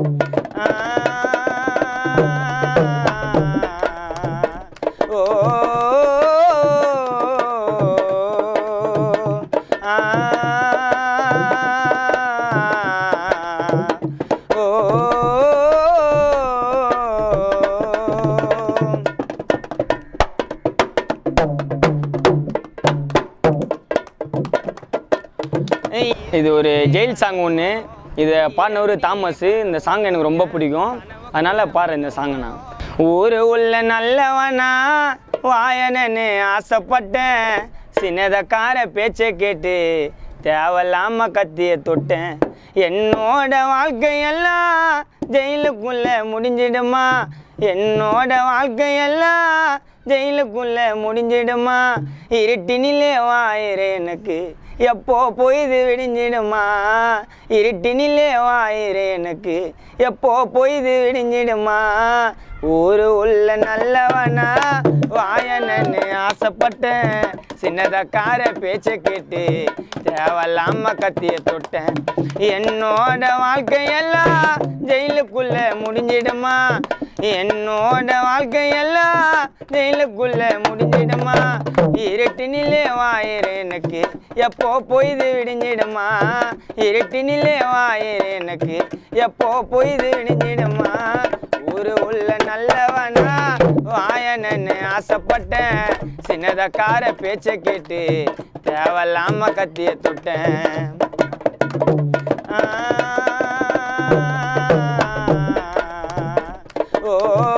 ஆ, ஓ, ஆ, ஓ, இது ஒரு jail song ஒன்று இதை பாடினவர் தாமஸ் இந்த சாங் எனக்கு ரொம்ப பிடிக்கும் அதனால் பாடுறேன் இந்த சாங்கை நான் ஊரு உள்ள நல்லவனா வாயனன்னு ஆசைப்பட்டேன் சின்னதக்கார பேச்சை கேட்டு தேவையில்லாம கத்திய தொட்டேன் என்னோட வாழ்க்கையெல்லாம் ஜெயிலுக்குள்ள முடிஞ்சிடுமா என்னோட வாழ்க்கையெல்லாம் ஜெயிலுக்குள்ள முடிஞ்சிடுமா இருட்டினிலே வாயிரு எனக்கு எப்போ பொய்து விடிஞ்சிடுமா இருட்டினிலே வாயிரு எனக்கு எப்போ பொய்து விடிஞ்சிடுமா ஊரு உள்ள நல்லவனா வாயனன்னு ஆசைப்பட்டேன் சின்னதக்கார பேச்சை கேட்டு தேவையில்லாம கத்திய தொட்டேன் என்னோட வாழ்க்கையெல்லாம் ஜெயிலுக்குள்ள முடிஞ்சிடுமா என்னோட வாழ்க்கையெல்லாம் ஜெயிலுக்குள்ள முடிஞ்சிடுமா இருட்டினிலே வாயிரு எனக்கு எப்போ பொய்து விடிஞ்சிடுமா இருட்டினிலே வாயிரு எனக்கு எப்போ பொய்து விடிஞ்சிடுமா ஊரு உள்ள நல்லவனா வாயனன்னு ஆசைப்பட்டேன் சின்னதக்கார பேச்சை கேட்டு தேவையில்லாம கத்திய தொட்டேன் ஆ, ஓ,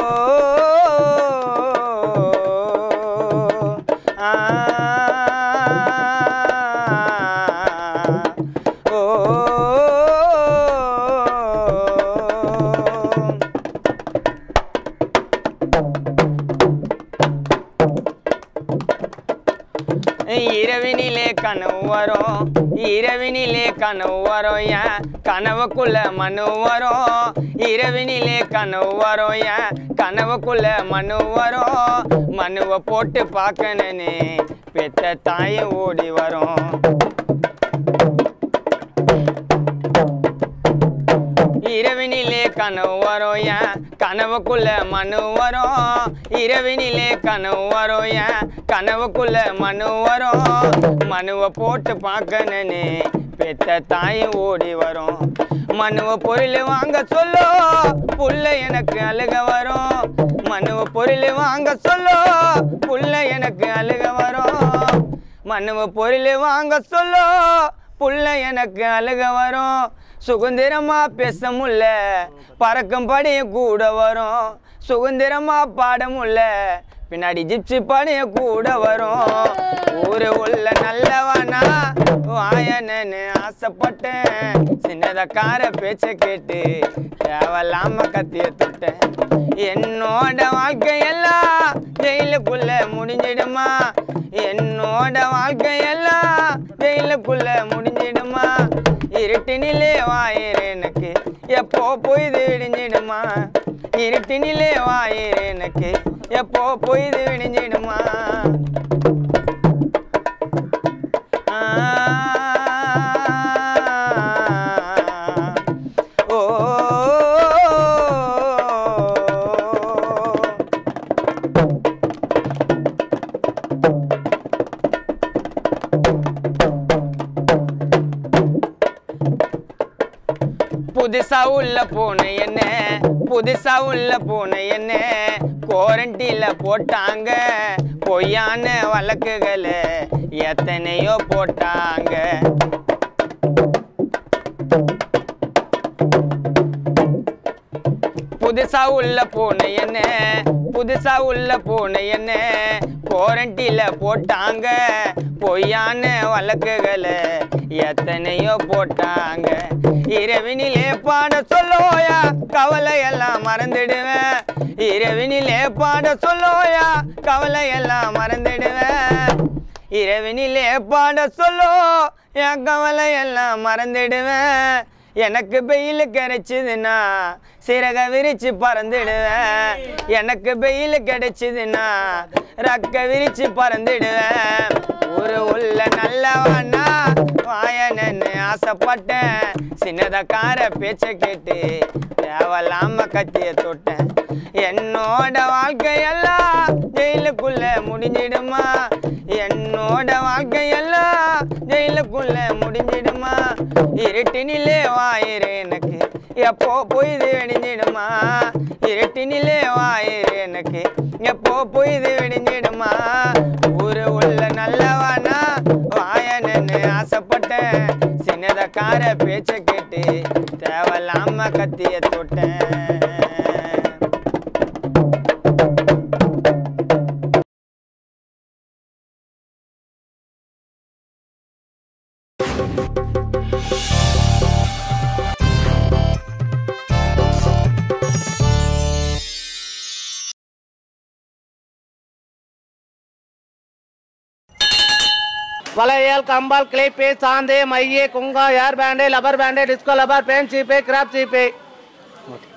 ஆ, ஓ, இரவினிலே கனவு வரும் இரவினிலே கனவு வரும் ஏன் கனவுக்குள்ள மனு வரும் இரவினிலே கனவு வரும் ஏன் கனவுக்குள்ள மனு வரும் மனுவை போட்டு பார்க்கணுன்னு பெத்த தாயும் ஓடி வரும் இரவினிலே கனவு வரும் ஏன் கனவுக்குள்ள மனு வரும் இரவினிலே கனவு வரும் ஏன் கனவுக்குள்ள மனு வரும் மனுவை போட்டு பார்க்கணுன்னு பெத்த தாயும் ஓடி வரும் மனுவை பொருள் வாங்க சொல்லோ புள்ள எனக்கு அழுக வரும் மனுவை பொருள் வாங்க சொல்லோ புள்ள எனக்கு அழுக வரும் மனுவை பொருள் வாங்க சொல்லோ புள்ள எனக்கு அழுக வரும் சுதந்திரமா பேச முல்ல பறக்கும் படைய கூட வரும் சுதந்திரமா பாட முல்ல பின்னாடி ஜிப்சி படைய கூட வரும் ஊரு உள்ள நல்லவனா வாயனன்னு ஆசைப்பட்டேன் சின்னதக்கார பேச்சை கேட்டு தேவையில்லாம கத்திய தொட்டேன் என்னோட வாழ்க்கையெல்லாம் ஜெயிலுக்குள்ள முடிஞ்சிடுமா என்னோட வாழ்க்கையெல்லாம் ஜெயிலுக்குள்ள முடிஞ்சிடுமா இருட்டினிலே வாயிரு எனக்கு எப்போ பொய்து விடிஞ்சிடுமா இருட்டினிலே வாயிரு எனக்கு எப்போ பொய்து விடிஞ்சிடுமா ஆ, ஓ, புதுசா உள்ள போன என்ன புதுசா உள்ள போன என்ன குவாரண்டில போட்டாங்க பொய்யான வழக்குகளை எத்தனையோ போட்டாங்க புதுசா உள்ள போன என்ன புதுசா உள்ள போன என்ன குவாரண்டில போட்டாங்க பொய்யான வழக்குகளை எத்தனையோ போட்டாங்க இரவினிலே பாட சொல்லோயா கவலை எல்லாம் மறந்துடுவேன் இரவினிலே பாட சொல்லோயா கவலை எல்லாம் மறந்துடுவேன் இரவினிலே பாட சொல்லோ என் கவலை எல்லாம் மறந்துடுவேன் எனக்கு வெயில் கிடைச்சதுன்னா சிறக விரிச்சு பறந்துடுவேன் எனக்கு வெயில் கிடைச்சதுன்னா ரக்க விரிச்சு பறந்துடுவேன் ஒரு உள்ள நல்லவனா வாயனன்னு ஆசைப்பட்டேன் சின்னதக்கார பேச்ச கேட்டு தேவலாம கத்திய தொட்டேன் என்னோட வாழ்க்கையெல்லாம் ஜெயிலுக்குள்ள முடிஞ்சிடுமா என்னோட வாழ்க்கையெல்லாம் ஜெயிலுக்குள்ள முடிஞ்சிடுமா இருட்டினிலே வாயிரு எனக்கு எப்போ பொய்து வெடிஞ்சிடுமா இருட்டினிலே வாயிரு எனக்கு எப்போ பொய்து வெடிஞ்சிடுமா ஊரு உள்ள நல்லவானா வாயனன்னு ஆசைப்பட்டேன் சின்னதக்கார பேச்ச கேட்டு தேவலாம கத்திய தொட்டேன் வளையல் கம்பால் கிளிப்பு சாந்து மைய குங்கா air band rubber band disco rubber பேன் சீப்பு கிராப் சீப்பு